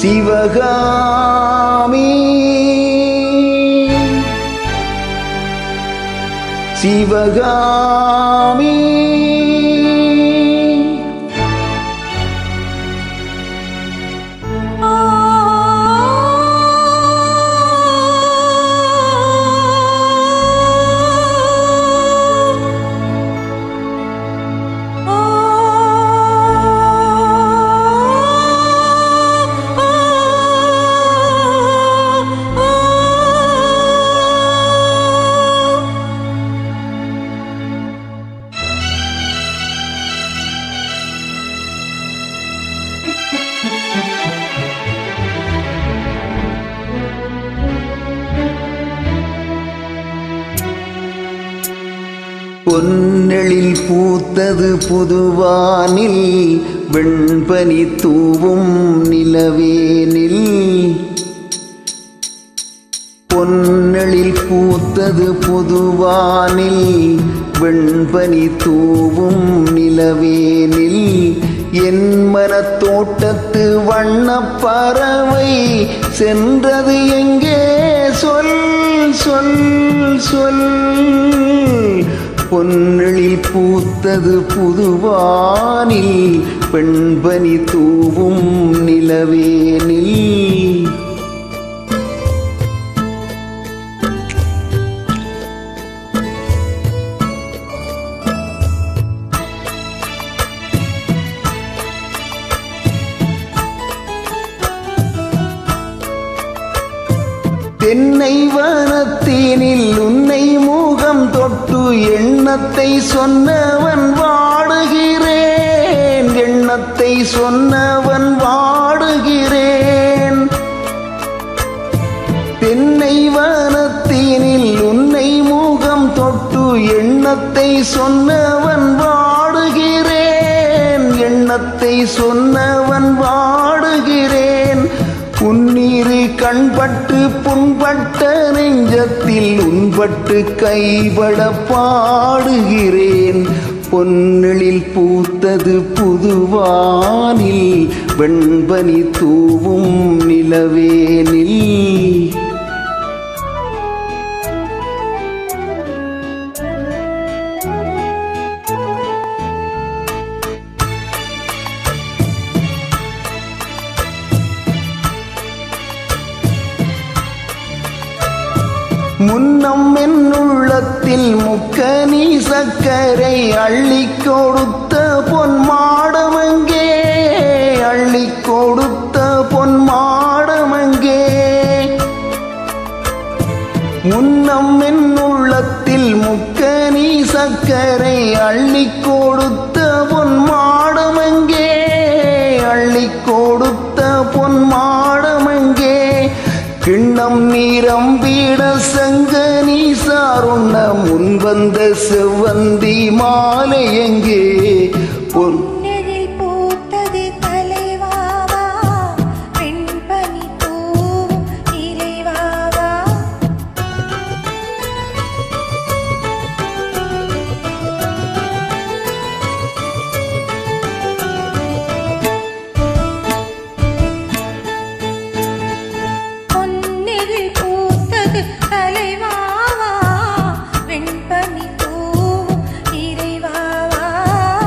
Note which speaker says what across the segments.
Speaker 1: சிவகாமி சிவகாமி பொன்னெழில் பூத்தது புதுவானில் வெண்பனி தூவும் நிலவேனில் பொன்னெழில் பூத்தது புதுவானில் வெண்பனி தூவும் நிலவேனில் என் மனத்தோட்டத்து வண்ணப் பறவை சென்றது எங்கே சொல் சொல் சொல் பொன்னெழில் பூத்தது புதுவானில் பெண்பனி தூவும் நிலவேனில் தென்னை வனத்தினில் உன்னை முகம் தொட்டு எண்ணத்தை சொன்னவன் வாடுகிறேன் எண்ணத்தை சொன்னவன் வாடுகிறேன் தென்னை வனத்தினில் உன்னை முகம் தொட்டு எண்ணத்தை சொன்னவன் வாடுகிறேன் எண்ணத்தை சொன்னவன் வாடுகிறேன் உன்னீரு கண்பட்டு புண்பட்ட நெஞ்சத்தில் உன்பட்டு கைபட பாடுகிறேன் பொன்னெழில் பூத்தது புதுவானில் வெண்பனி தூவும் நிலவேனில் முன்னம் என் உள்ளத்தில் முக்கனி சக்கரை அள்ளி கொடுத்த பொன் மாடமங்கே அள்ளி கொடுத்த பொன் மாடமங்கே முன்னம் என் உள்ளத்தில் முக்கனி சக்கரை அள்ளி கொடுத்த பொன் மாடமங்கே அள்ளி கொடுத்த பொன் மாடமங்கே கிண்ணம் நீரம் பீட சங்கனி சாருண்ண முன் வந்த செவ்வந்தி மாலை எங்கே பொன்
Speaker 2: பொன்னெழில் பூத்தது தலைவாவா வெண்பனி தூவும் இறைவாவா பொன்னெழில் பூத்தது தலைவாவா வெண்பனி தூவும் இறைவாவா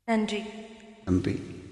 Speaker 2: நன்றி
Speaker 1: நன்றி